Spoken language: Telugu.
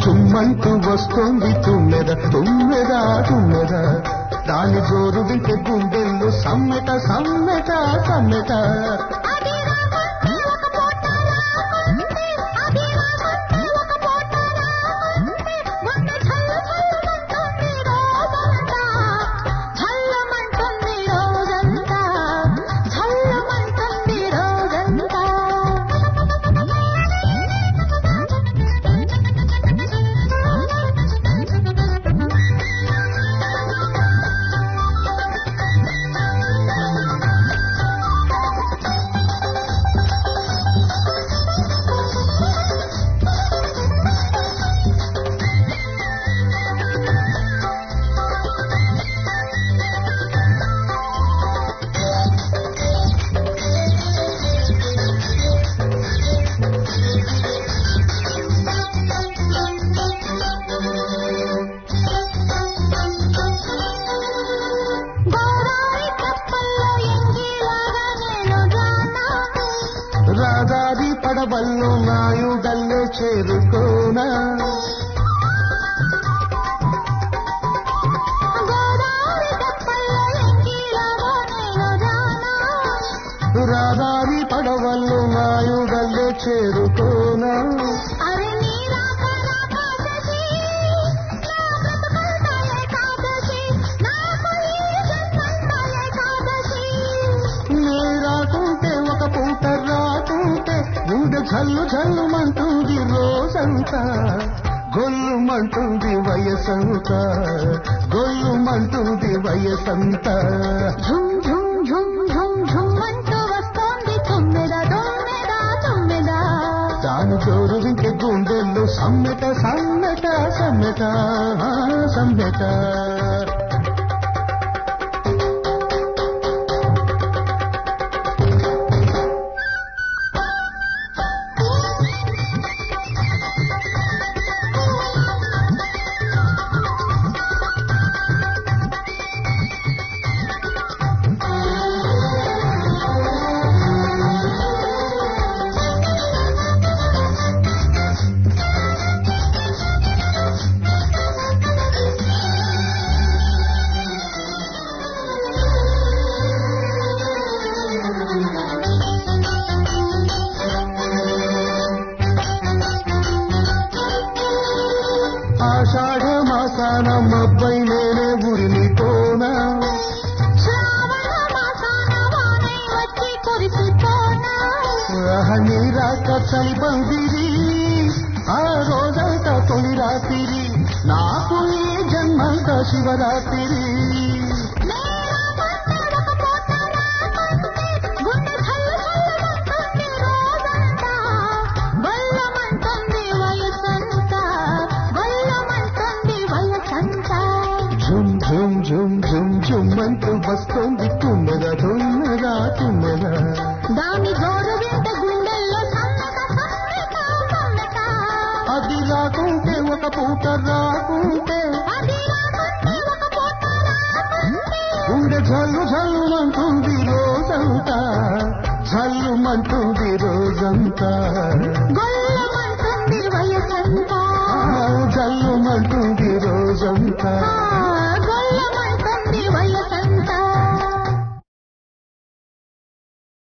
చుమ్మంటూ వస్తోంది తుమ్మెద తుమ్మెద తుమ్మెద దాని జోరు వింటే గుండెల్లో సమ్మెట సమ్మెట సమ్మెట అది రాకుంటే ఒక పూట రాకుంటే అది రాకుంటే ఒక పూట రాకుంటే గుండె ఛల్లు ఛల్లుమంటుంది రోజంతా ఛల్లుమంటుంది రోజంతా ఛల్లుమంటుంది రోజంతా గోదావరి కప్పల్లో ఎంగిలాగా నేను జానా రాదాది పడవల్లో నాయుడల్లే చేరుకోనా గోదావరి కప్పల్లో ఎంగిలాగా నేను జానా రాదాది పడవల్లో నాయుడల్లే చేరుకోనా అరే నీరా కన్నా కాదసి నా బ్రతుకంతాయే కాదసి నాకు ఈ జన్మంతాయే కాదసి నే రాకుంటే ఒక పూట రాకుంటే గుండె జల్లు జల్లుమంటుంది రోజంతా గొల్లుమంటుంది వయసంతా గొల్లుమంటుంది వయసంతా ఝుమ్ ఝుమ్ ఝుమ్ ఝుమ్ ఝుమ్ అంటూ వస్తోంది తుమ్మెద తుమ్మెద తుమ్మెద దాని జోరు వింటే గుండెల్లో సమ్మెట సమ్మెట సమ్మెట ఆ, సమ్మెట ఆషాఢ మాసాన మబ్బై నేనే ఉరిమిపోనా శ్రావణ మాసాన వానై వచ్చి కురిసిపోనా నీ రాక చలి పందిరి ఆ రోజంతా తొలి రాత్రి నాకు ఈ జన్మంతా శివరాత్రి నేరా పట్టే ఒక పూట రాకుంటే గుండె ఛల్లు ఛల్లుమంటుంది రోజంతా గొల్లమంటుంది వయసంతా గొల్లమంటుంది వయసంతా ఝుమ్ ఝుమ్ ఝుమ్ ఝుమ్ ఝుమ్ అంటూ వస్తోంది తుమ్మెద తుమ్మెద తుమ్మెద దాని జోరు వింటే గుండెల్లో సమ్మెట సమ్మెట సమ్మెట అది రాకుంటే ఒక పూట రాకుంటే అది రాకుంటే ఒక పూట రాకుంటే గుండె జల్లు జల్లుమంటుంది రోజంతా జల్లుమంటుంది రోజంతా గొల్లమంటుంది వయసంతా ఆ, జల్లుమంటుంది రోజంతా